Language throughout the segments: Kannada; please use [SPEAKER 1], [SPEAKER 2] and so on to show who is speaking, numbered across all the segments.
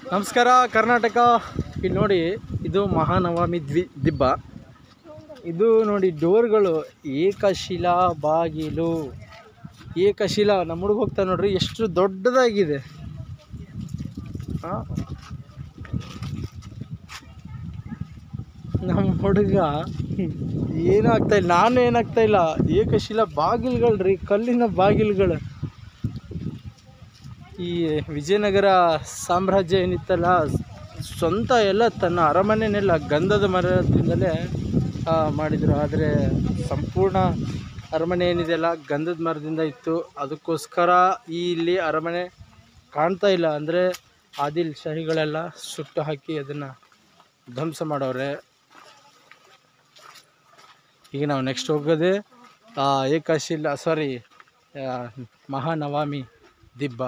[SPEAKER 1] ನಮಸ್ಕಾರ ಕರ್ನಾಟಕ ಇಲ್ಲಿ ನೋಡಿ ಇದು ಮಹಾನವಮಿ ದ್ವಿ ದಿಬ್ಬ ಇದು ನೋಡಿ ಡೋರ್ಗಳು ಏಕಶಿಲಾ ಬಾಗಿಲು ಏಕಶಿಲಾ ನಮ್ಮ ಹುಡುಗ ಹೋಗ್ತಾ ನೋಡ್ರಿ ಎಷ್ಟು ದೊಡ್ಡದಾಗಿದೆ ಆ? ನಮ್ಮ ಹುಡುಗ ಏನೂ ಆಗ್ತಾ ಇಲ್ಲ ನಾನು ಏನಾಗ್ತಾ ಇಲ್ಲ ಏಕಶಿಲಾ ಬಾಗಿಲುಗಳು ರೀ ಕಲ್ಲಿನ ಬಾಗಿಲುಗಳು ಈ ವಿಜಯನಗರ ಸಾಮ್ರಾಜ್ಯ ಏನಿತ್ತಲ್ಲ ಸ್ವಂತ ಎಲ್ಲ ತನ್ನ ಅರಮನೆನೆಲ್ಲ ಗಂಧದ ಮರದಿಂದಲೇ ಆ, ಮಾಡಿದರು ಆದರೆ ಸಂಪೂರ್ಣ ಅರಮನೆ ಏನಿದೆಯಲ್ಲ ಗಂಧದ ಮರದಿಂದ ಇತ್ತು ಅದಕ್ಕೋಸ್ಕರ ಈ ಇಲ್ಲಿ ಅರಮನೆ ಕಾಣ್ತಾ ಇಲ್ಲ ಅಂದರೆ ಆದಿಲ್ ಶಾಹಿಗಳೆಲ್ಲ ಸುಟ್ಟು ಹಾಕಿ ಅದನ್ನು ಧ್ವಂಸ ಮಾಡವ್ರೆ ಈಗ ನಾವು ನೆಕ್ಸ್ಟ್ ಹೋಗೋದೇ ಆ, ಏಕಶಿಲಾ ಸಾರಿ ಮಹಾನವಮಿ ದಿಬ್ಬ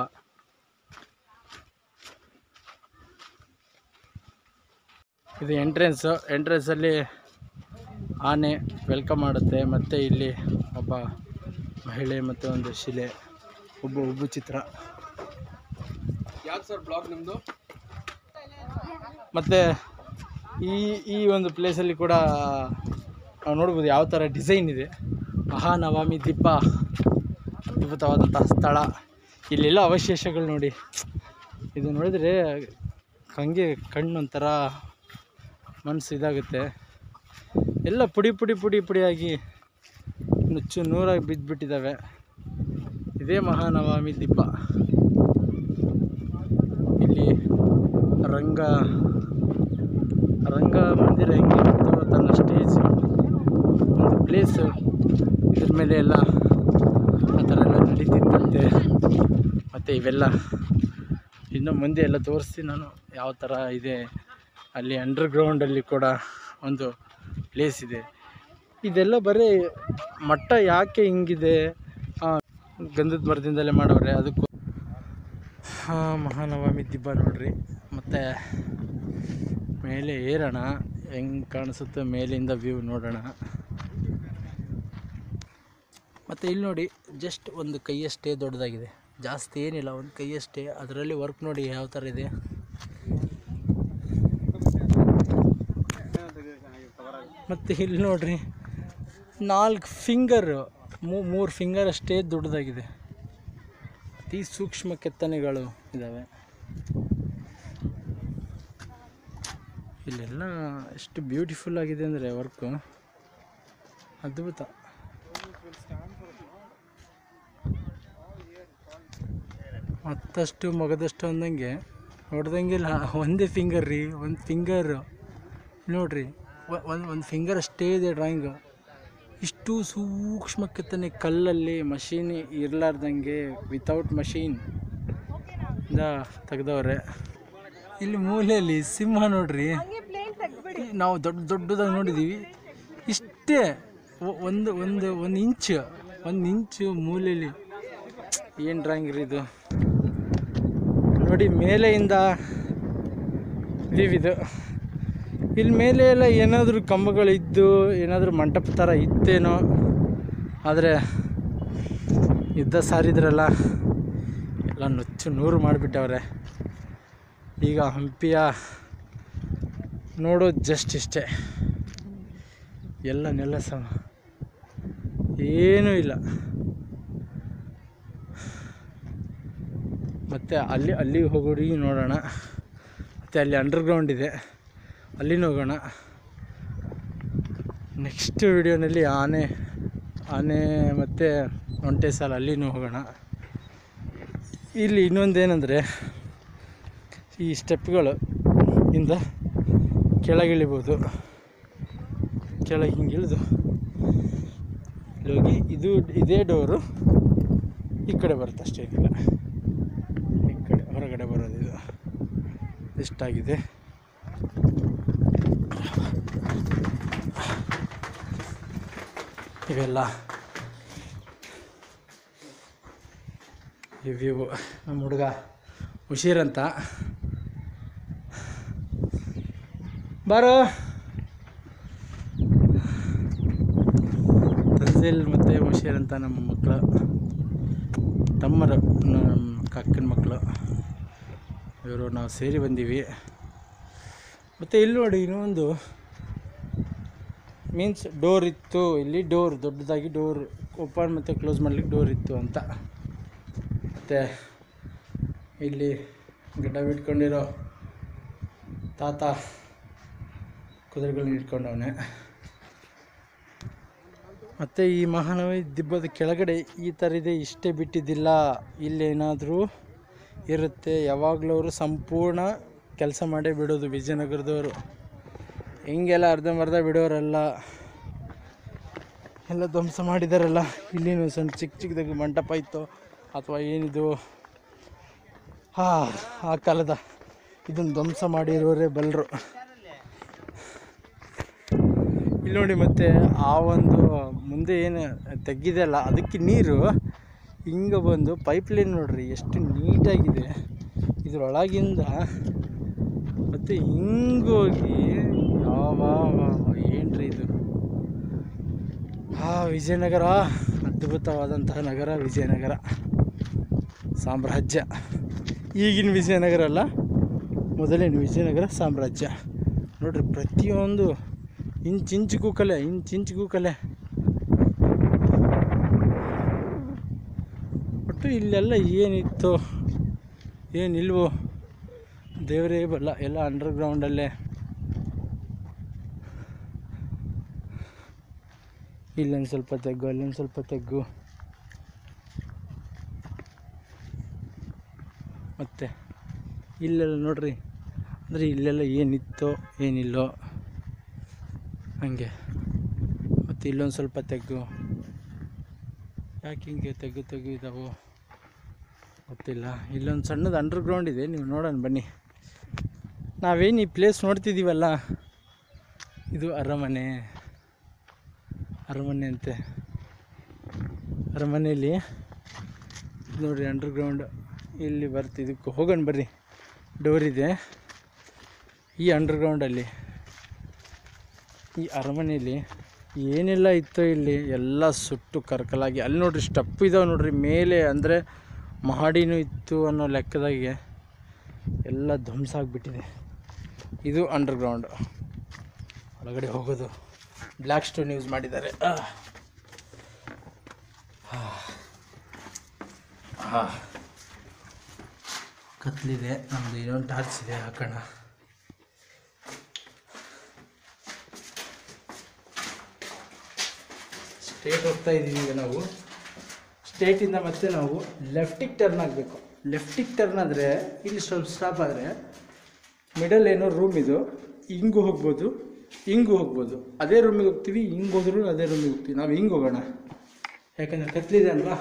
[SPEAKER 1] ಇದು ಎಂಟ್ರೆನ್ಸು ಎಂಟ್ರೆನ್ಸಲ್ಲಿ ಆನೆ ವೆಲ್ಕಮ್ ಮಾಡುತ್ತೆ ಮತ್ತು ಇಲ್ಲಿ ಒಬ್ಬ ಮಹಿಳೆ ಮತ್ತು ಒಂದು ಶಿಲೆ ಒಬ್ಬ ಉಬ್ಬು ಚಿತ್ರ
[SPEAKER 2] ಯಾವ್ದು ಸರ್ ಬ್ಲಾಗ್ ನಿಮ್ಮದು
[SPEAKER 1] ಮತ್ತು ಈ ಈ ಒಂದು ಪ್ಲೇಸಲ್ಲಿ ಕೂಡ ನಾವು ನೋಡ್ಬೋದು ಯಾವ ಥರ ಡಿಸೈನ್ ಇದೆ ಮಹಾನವಮಿ ದಿಬ್ಬ ಅದ್ಭುತವಾದಂತಹ ಸ್ಥಳ ಇಲ್ಲೆಲ್ಲ ಅವಶೇಷಗಳು ನೋಡಿ ಇದು ನೋಡಿದರೆ ಹಂಗೆ ಕಣ್ಣು ಒಂಥರ ಮನಸ್ಸು ಇದಾಗುತ್ತೆ ಎಲ್ಲ ಪುಡಿ ಪುಡಿ ಪುಡಿ ಪುಡಿಯಾಗಿ ನುಚ್ಚು ನೂರಾಗಿ ಬಿದ್ದುಬಿಟ್ಟಿದ್ದಾವೆ ಇದೇ ಮಹಾನವಮಿ ದಿಬ್ಬ ಇಲ್ಲಿ ರಂಗ ರಂಗ ಮಂದಿರ ಹೆಂಗಿರುತ್ತೋ ತನ್ನ ಸ್ಟೇಜ್ ಒಂದು ಪ್ಲೇಸು ಇದ್ರ ಮೇಲೆ ಎಲ್ಲ ಆ ಥರ ಎಲ್ಲ ನಡೀತಿತ್ತಂತೆ ಮತ್ತು ಇವೆಲ್ಲ ಇನ್ನು ಮುಂದೆ ಎಲ್ಲ ತೋರಿಸಿ ನಾನು ಯಾವ ಥರ ಇದೆ ಅಲ್ಲಿ ಅಂಡರ್ಗ್ರೌಂಡಲ್ಲಿ ಕೂಡ ಒಂದು ಪ್ಲೇಸ್ ಇದೆ ಇದೆಲ್ಲ ಬರೀ ಮಟ್ಟ ಯಾಕೆ ಹಿಂಗಿದೆ ಆ, ಗಂಧದ ಮರದಿಂದಲೇ ಮಾಡವ್ರೆ ಅದಕ್ಕೂ ಹಾಂ ಮಹಾನವಮಿ ದಿಬ್ಬ ನೋಡ್ರಿ ಮತ್ತು ಮೇಲೆ ಏರೋಣ ಹೆಂಗೆ ಕಾಣಿಸುತ್ತೋ ಮೇಲಿಂದ ವ್ಯೂ ನೋಡೋಣ ಮತ್ತು ಇಲ್ಲಿ ನೋಡಿ ಜಸ್ಟ್ ಒಂದು ಕೈಯಷ್ಟೇ ದೊಡ್ಡದಾಗಿದೆ ಜಾಸ್ತಿ ಏನಿಲ್ಲ ಒಂದು ಕೈಯಷ್ಟೇ ಅದರಲ್ಲಿ ವರ್ಕ್ ನೋಡಿ ಯಾವ ಥರ ಇದೆ ಮತ್ತು ಇಲ್ಲಿ ನೋಡ್ರಿ ನಾಲ್ಕು ಫಿಂಗರ್ ಮೂರು ಫಿಂಗರ್ ಅಷ್ಟೇ ದೊಡ್ಡದಾಗಿದೆ ಅತಿ ಸೂಕ್ಷ್ಮ ಕೆತ್ತನೆಗಳು ಇದ್ದಾವೆ ಇಲ್ಲೆಲ್ಲ ಎಷ್ಟು ಬ್ಯೂಟಿಫುಲ್ ಆಗಿದೆ ಅಂದರೆ ವರ್ಕು ಅದ್ಭುತ ಮತ್ತಷ್ಟು ಮಗದಷ್ಟು ಅಂದಂಗೆ ಹೊಡೆದಂಗಿಲ್ಲ ಒಂದೇ ಫಿಂಗರ್ ರೀ ಒಂದು ಫಿಂಗರ್ ನೋಡ್ರಿ ಒಂದು ಒಂದು ಫಿಂಗರ್ ಅಷ್ಟೇ ಇದೆ ಡ್ರಾಯಿಂಗು ಇಷ್ಟು ಸೂಕ್ಷ್ಮ ಕೆತ್ತನೆ ಕಲ್ಲಲ್ಲಿ ಮಷೀನ್ ಇರಲಾರ್ದಂಗೆ ವಿತೌಟ್ ಮಷೀನ್ ಇಂದ ತೆಗ್ದವ್ರೆ ಇಲ್ಲಿ ಮೂಲೆಯಲ್ಲಿ ಸಿಂಹ ನೋಡ್ರಿ ನಾವು ದೊಡ್ಡ ದೊಡ್ಡದಾಗಿ ನೋಡಿದ್ದೀವಿ ಇಷ್ಟೇ ಒ- ಒಂದು ಒಂದು ಒಂದು ಇಂಚು ಒಂದು ಇಂಚು ಮೂಲೆಯಲ್ಲಿ ಏನು ಡ್ರಾಯಿಂಗ್ ರೀ ಇದು ನೋಡಿ ಮೇಲೆಯಿಂದ ವ್ಯೂ ಇದು ಇಲ್ಲಿ ಮೇಲೆ ಎಲ್ಲ ಏನಾದರೂ ಕಂಬಗಳಿದ್ದು ಏನಾದರೂ ಮಂಟಪ ಥರ ಇತ್ತೇನೋ ಆದರೆ ಯುದ್ಧ ಸಾರಿದ್ರಲ್ಲ ಎಲ್ಲ ನುಚ್ಚು ನೂರು ಮಾಡಿಬಿಟ್ಟವ್ರೆ ಈಗ ಹಂಪಿಯ ನೋಡೋದು ಜಸ್ಟ್ ಇಷ್ಟೇ ಎಲ್ಲ ನೆಲ ಸಮ ಏನೂ ಇಲ್ಲ ಮತ್ತು ಅಲ್ಲಿ ಅಲ್ಲಿಗೆ ಹೋಗೋರಿಗೆ ನೋಡೋಣ ಮತ್ತು ಅಲ್ಲಿ ಅಂಡರ್ಗ್ರೌಂಡ್ ಇದೆ ಅಲ್ಲಿನೂ ಹೋಗೋಣ ನೆಕ್ಸ್ಟ್ ವಿಡಿಯೋನಲ್ಲಿ ಆನೆ ಆನೆ ಮತ್ತು ಒಂಟೆ ಸಾಲ ಅಲ್ಲಿನೂ ಹೋಗೋಣ ಇಲ್ಲಿ ಇನ್ನೊಂದೇನೆಂದರೆ ಈ ಸ್ಟೆಪ್ಗಳು ಇಂದ ಕೆಳಗಿಳಿಬೋದು ಕೆಳಗೆ ಹಿಂಗೆ ಇಳಿದು ಇಲ್ಲಿ ಹೋಗಿ ಇದು ಇದೇ ಡೋರು ಈ ಕಡೆ ಬರುತ್ತೆ ಅಷ್ಟೇ ಏನಿಲ್ಲ ಈ ಕಡೆ ಹೊರಗಡೆ ಬರೋದು ಇದು ಇಷ್ಟಾಗಿದೆ ಇವೆಲ್ಲ ಈ ವ್ಯೂ ನಮ್ಮ ಹುಡುಗ ಹುಷೀರಂತ ಬಾರೋ ತಹಸೀಲ್ ಮತ್ತು ಮುಷೀರ್ ಅಂತ ನಮ್ಮ ಮಕ್ಕಳು ತಮ್ಮರು ನಮ್ಮ ಕಾಕನ ಮಕ್ಕಳು ಇವರು ನಾವು ಸೇರಿ ಬಂದೀವಿ ಮತ್ತು ಇಲ್ಲಿ ನೋಡಿ ಇನ್ನೊಂದು ಮೀನ್ಸ್ ಡೋರ್ ಇತ್ತು ಇಲ್ಲಿ ಡೋರ್ ದೊಡ್ಡದಾಗಿ ಡೋರ್ ಓಪನ್ ಮತ್ತು ಕ್ಲೋಸ್ ಮಾಡ್ಲಿಕ್ಕೆ ಡೋರ್ ಇತ್ತು ಅಂತ ಮತ್ತು ಇಲ್ಲಿ ಗಿಡ ಬಿಟ್ಕೊಂಡಿರೋ ತಾತ ಕುದುರೆಗಳನ್ನ ಇಟ್ಕೊಂಡವನೆ ಮತ್ತು ಈ ಮಹಾನವಿ ದಿಬ್ಬದ ಕೆಳಗಡೆ ಈ ಥರ ಇದೆ ಇಷ್ಟೇ ಬಿಟ್ಟಿದ್ದಿಲ್ಲ ಇಲ್ಲೇನಾದರೂ ಇರುತ್ತೆ ಯಾವಾಗಲೂ ಅವರು ಸಂಪೂರ್ಣ ಕೆಲಸ ಮಾಡೇ ಬಿಡೋದು ವಿಜಯನಗರದವರು ಹಿಂಗೆಲ್ಲ ಅರ್ಧಂಬರ್ಧ ಬಿಡೋರಲ್ಲ ಎಲ್ಲ ಧ್ವಂಸ ಮಾಡಿದಾರಲ್ಲ ಇಲ್ಲಿನೂ ಸಣ್ಣ ಚಿಕ್ಕ ಚಿಕ್ಕದಾಗಿ ಮಂಟಪ ಇತ್ತು ಅಥವಾ ಏನಿದು ಹಾಂ ಆ ಕಾಲದ ಇದನ್ನು ಧ್ವಂಸ ಮಾಡಿರೋರೇ ಬಲ್ಲರು ಇಲ್ಲಿ ನೋಡಿ ಮತ್ತೆ ಆ ಒಂದು ಮುಂದೆ ಏನು ತೆಗ್ಗಿದೆ ಅಲ್ಲ ಅದಕ್ಕೆ ನೀರು ಹಿಂಗೆ ಬಂದು ಪೈಪ್ಲೈನ್ ನೋಡ್ರಿ ಎಷ್ಟು ನೀಟಾಗಿದೆ ಇದ್ರೊಳಗಿಂದ ಮತ್ತು ಹಿಂಗೋಗಿ ಯಾವ ಏನ್ರಿ ಇದು ಆ ವಿಜಯನಗರ ಅದ್ಭುತವಾದಂತಹ ನಗರ ವಿಜಯನಗರ ಸಾಮ್ರಾಜ್ಯ ಈಗಿನ ವಿಜಯನಗರ ಅಲ್ಲ ಮೊದಲಿನ ವಿಜಯನಗರ ಸಾಮ್ರಾಜ್ಯ ನೋಡ್ರಿ ಪ್ರತಿಯೊಂದು ಇಂಚಿಂಚಿಗೂ ಕಲೆ ಇಂಚಿಂಚಿಗೂ ಕಲೆ ಒಟ್ಟು ಇಲ್ಲೆಲ್ಲ ಏನಿತ್ತು ಏನಿಲ್ವೋ ದೇವರೇ ಬಲ್ಲ ಎಲ್ಲ ಅಂಡರ್ಗ್ರೌಂಡಲ್ಲೇ ಇಲ್ಲೊಂದು ಸ್ವಲ್ಪ ತೆಗ್ಗು ಅಲ್ಲೊಂದು ಸ್ವಲ್ಪ ತೆಗ್ಗು ಮತ್ತು ಇಲ್ಲೆಲ್ಲ ನೋಡ್ರಿ ಅಂದರೆ ಇಲ್ಲೆಲ್ಲ ಏನಿತ್ತೋ ಏನಿಲ್ಲೋ ಹಾಗೆ ಮತ್ತು ಇಲ್ಲೊಂದು ಸ್ವಲ್ಪ ತೆಗ್ಗು ಯಾಕೆ ಹಿಂಗೆ ತೆಗ್ಗು ತೆಗ್ಗು ಇದ್ದಾವೆ ಗೊತ್ತಿಲ್ಲ ಇಲ್ಲೊಂದು ಸಣ್ಣದು ಅಂಡರ್ಗ್ರೌಂಡ್ ಇದೆ ನೀವು ನೋಡೋಣ ಬನ್ನಿ ನಾವೇನು ಈ ಪ್ಲೇಸ್ ನೋಡ್ತಿದ್ದೀವಲ್ಲ ಇದು ಅರಮನೆ ಅರಮನೆ ಅಂತೆ ಅರಮನೆಯಲ್ಲಿ ನೋಡಿರಿ ಅಂಡರ್ಗ್ರೌಂಡ್ ಇಲ್ಲಿ ಬರ್ತಿ ಇದಕ್ಕೆ ಹೋಗೋಣ ಬರ್ರಿ ಡೋರ್ ಇದೆ ಈ ಅಂಡರ್ಗ್ರೌಂಡಲ್ಲಿ ಈ ಅರಮನೆಯಲ್ಲಿ ಏನೆಲ್ಲ ಇತ್ತೋ ಇಲ್ಲಿ ಎಲ್ಲ ಸುಟ್ಟು ಕರ್ಕಲಾಗಿ ಅಲ್ಲಿ ನೋಡ್ರಿ ಸ್ಟಪ್ ಇದಾವೆ ನೋಡ್ರಿ ಮೇಲೆ ಅಂದರೆ ಮಹಡಿನೂ ಇತ್ತು ಅನ್ನೋ ಲೆಕ್ಕದಾಗೆ ಎಲ್ಲ ಧ್ವಂಸ ಆಗಿಬಿಟ್ಟಿದೆ ಇದು ಅಂಡರ್ಗ್ರೌಂಡ್ ಒಳಗಡೆ ಹೋಗೋದು ಬ್ಲ್ಯಾಕ್ ಸ್ಟೋನ್ ಯೂಸ್ ಮಾಡಿದ್ದಾರೆ ಆಹ್. ಆಹ್. ಆಹ್. ಕತ್ಲಿದೆ ನಮ್ಮದು ಇನ್ನೊಂದು ಟಾರ್ಚ್ ಇದೆ ಹಾಕೋಣ ಸ್ಟ್ರೇಟ್ ಹೋಗ್ತಾ ಇದ್ದೀವಿ ಈಗ ನಾವು ಸ್ಟ್ರೇಟಿಂದ ಮತ್ತೆ ನಾವು ಲೆಫ್ಟಿಗೆ ಟರ್ನ್ ಆಗಬೇಕು ಲೆಫ್ಟಿಗೆ ಟರ್ನ್ ಆದರೆ ಇಲ್ಲಿ ಸ್ವಲ್ಪ ಸ್ಟಾಪ್ ಆದರೆ ಮಿಡಲ್ ಏನೋ ರೂಮ್ ಇದು ಹಿಂಗೂ ಹೋಗ್ಬೋದು ಹಿಂಗೂ ಹೋಗ್ಬೋದು ಅದೇ ರೂಮಿಗೆ ಹೋಗ್ತೀವಿ ಹಿಂಗೆ ಹೋದ್ರು ಅದೇ ರೂಮಿಗೆ ಹೋಗ್ತೀವಿ ನಾವು ಹಿಂಗೆ ಹೋಗೋಣ ಯಾಕಂದರೆ ಕತ್ಲಿದೆ ಅಲ್ವಾ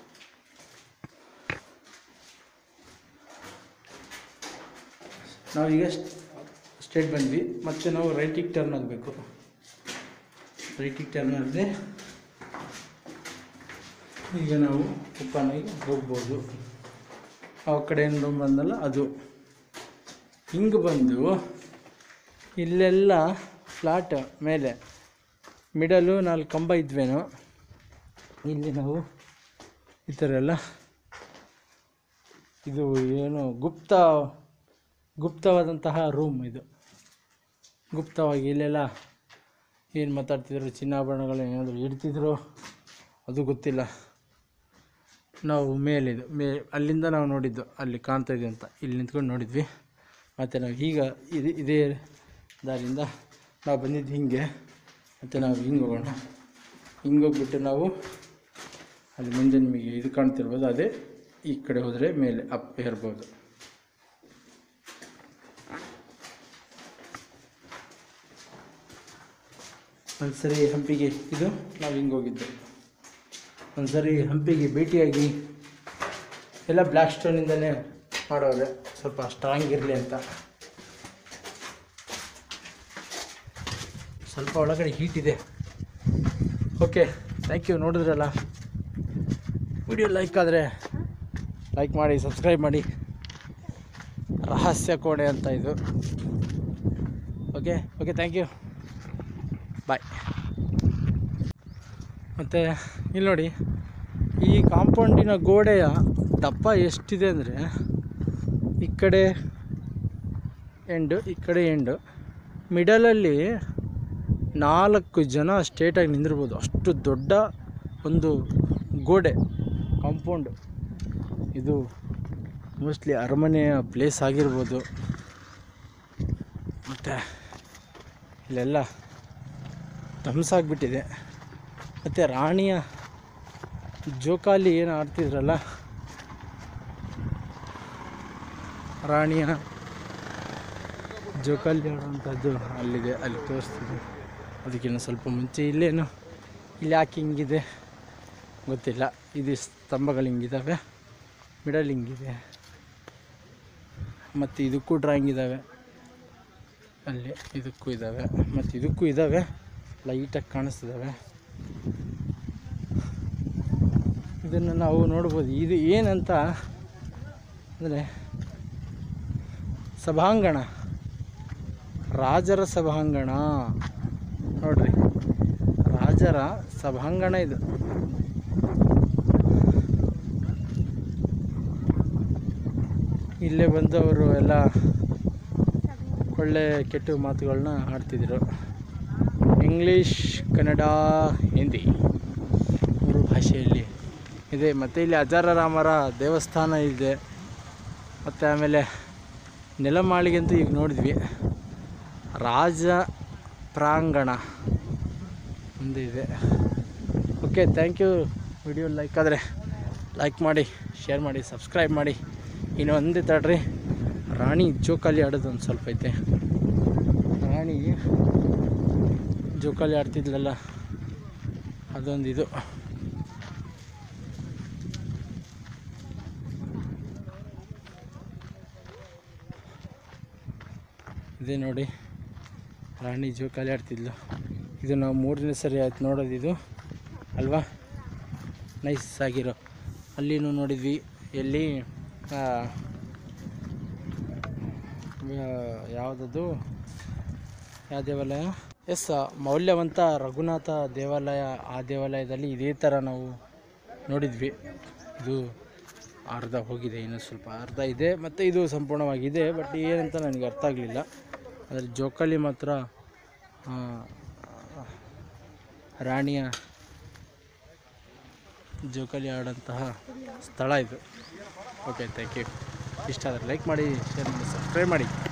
[SPEAKER 1] ನಾವೀಗ ಸ್ಟ್ರೇಟ್ ಬಂದ್ವಿ ಮತ್ತೆ ನಾವು ರೈಟಿಗೆ ಟರ್ನ್ ಆಗಬೇಕು ರೈಟಿಗೆ ಟರ್ನ್ ಆದರೆ ಈಗ ನಾವು ಉಪ್ಪಾನಾಗಿ ಹೋಗ್ಬೋದು ಆ ಕಡೆ ಏನು ರೂಮ್ ಬಂದಲ್ಲ ಅದು ಹಿಂಗೆ ಬಂದು ಇಲ್ಲೆಲ್ಲ ಫ್ಲಾಟ್ ಮೇಲೆ ಮಿಡಲು ನಾಲ್ಕು ಕಂಬ ಇದ್ವೇನೋ ಇಲ್ಲಿ ನಾವು ಈ ಥರ ಎಲ್ಲ ಇದು ಏನು ಗುಪ್ತ ಗುಪ್ತವಾದಂತಹ ರೂಮ್ ಇದು ಗುಪ್ತವಾಗಿ ಇಲ್ಲೆಲ್ಲ ಏನು ಮಾತಾಡ್ತಿದ್ರು ಚಿನ್ನಾಭರಣಗಳು ಏನಾದರೂ ಇಡ್ತಿದ್ರು ಅದು ಗೊತ್ತಿಲ್ಲ ನಾವು ಮೇಲಿದು ಮೇ ಅಲ್ಲಿಂದ ನಾವು ನೋಡಿದ್ದು ಅಲ್ಲಿ ಕಾಣ್ತಾ ಇದೆ ಅಂತ ಇಲ್ಲಿ ನಿಂತ್ಕೊಂಡು ನೋಡಿದ್ವಿ ಮತ್ತು ನಾವು ಈಗ ಇದು ಇದೇ ದಾರಿಯಿಂದ ನಾವು ಬಂದಿದ್ದು ಹಿಂಗೆ ಮತ್ತು ನಾವು ಹಿಂಗೆ ಹೋಗೋಣ ಹಿಂಗೆ ಹೋಗ್ಬಿಟ್ಟು ನಾವು ಅಲ್ಲಿ ಮುಂದೆ ನಿಮಗೆ ಇದು ಕಾಣ್ತಿರ್ಬೋದು ಅದೇ ಈ ಕಡೆ ಹೋದರೆ ಮೇಲೆ ಅಪ್ ಏರ್ಬೋದು ಒಂದು ಸರಿ ಹಂಪಿಗೆ ಇದು ನಾವು ಹಿಂಗೆ ಹೋಗಿದ್ದು ಒಂದು ಸರಿ ಹಂಪಿಗೆ ಭೇಟಿಯಾಗಿ ಎಲ್ಲ ಬ್ಲ್ಯಾಕ್ ಸ್ಟೋನಿಂದನೇ ಮಾಡೋರೆ ಸ್ವಲ್ಪ ಸ್ಟ್ರಾಂಗ್ ಇರಲಿ ಅಂತ ಸ್ವಲ್ಪ ಒಳಗಡೆ ಹೀಟ್ ಇದೆ ಓಕೆ ಥ್ಯಾಂಕ್ ಯು ನೋಡಿದ್ರಲ್ಲ ವಿಡಿಯೋ ಲೈಕ್ ಆದರೆ ಲೈಕ್ ಮಾಡಿ ಸಬ್ಸ್ಕ್ರೈಬ್ ಮಾಡಿ ರಹಸ್ಯ ಕೋಣೆ ಅಂತ ಇದು okay okay thank you bye ಮತ್ತು ಇಲ್ಲಿ ನೋಡಿ ಈ ಕಾಂಪೌಂಡಿನ ಗೋಡೆಯ ದಪ್ಪ ಎಷ್ಟಿದೆ ಅಂದರೆ ಈ ಕಡೆ ಎಂಡು ಈ ಕಡೆ ಎಂಡು ಮಿಡಲಲ್ಲಿ ನಾಲ್ಕು ಜನ ಸ್ಟೇಟಾಗಿ ನಿಂದಿರ್ಬೋದು ಅಷ್ಟು ದೊಡ್ಡ ಒಂದು ಗೋಡೆ ಕಾಂಪೌಂಡು ಇದು ಮೋಸ್ಟ್ಲಿ ಅರಮನೆಯ ಪ್ಲೇಸ್ ಆಗಿರ್ಬೋದು ಮತ್ತು ಇಲ್ಲೆಲ್ಲ ಧ್ವಂಸಾಗ್ಬಿಟ್ಟಿದೆ ಮತ್ತು ರಾಣಿಯ ಜೋಕಾಲಿ ಏನು ಆಡ್ತಿದ್ರಲ್ಲ ರಾಣಿಯ ಜೋಕಾಲಿ ಆಡುವಂಥದ್ದು ಅಲ್ಲಿದೆ ಅಲ್ಲಿ ತೋರಿಸ್ತಿದೆ ಅದಕ್ಕಿಂತ ಸ್ವಲ್ಪ ಮುಂಚೆ ಇಲ್ಲೇನು ಇಲ್ಲಿ ಯಾಕೆ ಹಿಂಗಿದೆ ಗೊತ್ತಿಲ್ಲ ಇದು ಸ್ತಂಭಗಳು ಹಿಂಗಿದ್ದಾವೆ ಮಿಡಲ್ ಹಿಂಗಿದೆ ಮತ್ತು ಇದಕ್ಕೂ ಡ್ರಾಯಿಂಗ್ ಇದ್ದಾವೆ ಅಲ್ಲಿ ಇದಕ್ಕೂ ಇದ್ದಾವೆ ಮತ್ತು ಇದಕ್ಕೂ ಇದ್ದಾವೆ ಲೈಟಾಗಿ ಕಾಣಿಸ್ತಿದ್ದಾವೆ ಇದನ್ನು ನಾವು ನೋಡ್ಬೋದು ಇದು ಏನಂತ ಅಂದರೆ ಸಭಾಂಗಣ ರಾಜರ ಸಭಾಂಗಣ ನೋಡ್ರಿ ರಾಜರ ಸಭಾಂಗಣ ಇದು ಇಲ್ಲೇ ಬಂದವರು ಎಲ್ಲ ಒಳ್ಳೆ ಕೆಟ್ಟ ಮಾತುಗಳನ್ನ ಆಡ್ತಿದ್ರು ಇಂಗ್ಲೀಷ್ ಕನ್ನಡ ಹಿಂದಿ ಮೂರು ಭಾಷೆಯಲ್ಲಿ ಇದೆ ಮತ್ತು ಇಲ್ಲಿ ಅಜಾರರಾಮರ ದೇವಸ್ಥಾನ ಇದೆ ಮತ್ತು ಆಮೇಲೆ ನೆಲಮಾಳಿಗೆ ಅಂತೂ ಈಗ ನೋಡಿದ್ವಿ ರಾಜ ಪ್ರಾಂಗಣ ಮುಂದೆ ಇದೆ okay thank you video like ಆದರೆ ಲೈಕ್ ಮಾಡಿ ಶೇರ್ ಮಾಡಿ ಸಬ್ಸ್ಕ್ರೈಬ್ ಮಾಡಿ ಇನ್ನು ಒಂದೇ ತಡ್ರಿ ರಾಣಿ ಜೋಕಾಲಿ ಆಡೋದು ಒಂದು ಸ್ವಲ್ಪ ಐತೆ ರಾಣಿ ಜೋಕಾಲಿ ಆಡ್ತಿದ್ಲಲ್ಲ ಅದೊಂದು ಇದು ಇದೆ ನೋಡಿ ರಾಣಿ ಜೋಕಾಲಿ ಆಡ್ತಿದ್ಲು ಇದು ನಾವು ಮೂರನೇ ಸರಿ ಆಯ್ತು ನೋಡೋದು ಇದು ಅಲ್ವಾ ನೈಸ್ ಆಗಿರೋ ಅಲ್ಲಿನೂ ನೋಡಿದ್ವಿ ಎಲ್ಲಿ ಆ, ಯಾ- ಯಾವುದದು ಯಾವ ದೇವಾಲಯ ಎಸ್ ಮೌಲ್ಯವಂತ ರಘುನಾಥ ದೇವಾಲಯ ಆ ದೇವಾಲಯದಲ್ಲಿ ಇದೇ ಥರ ನಾವು ನೋಡಿದ್ವಿ ಇದು ಅರ್ಧ ಹೋಗಿದೆ ಇನ್ನೂ ಸ್ವಲ್ಪ ಅರ್ಧ ಇದೆ ಮತ್ತು ಇದು ಸಂಪೂರ್ಣವಾಗಿದೆ ಬಟ್ ಏನಂತ ನನಗೆ ಅರ್ಥ ಆಗಲಿಲ್ಲ ಅದರ ಜೋಕಾಲಿ ಮಾತ್ರ ಆ, ರಾಣಿಯ ಜೋಕಾಲಿ ಆಡೋಂತಹ ಸ್ಥಳ ಇದು ಓಕೆ ಥ್ಯಾಂಕ್ ಯು ಇಷ್ಟ ಆದರೆ ಲೈಕ್ ಮಾಡಿ ಶೇರ್ ಮಾಡಿ ಸಬ್ಸ್ಕ್ರೈಬ್ ಮಾಡಿ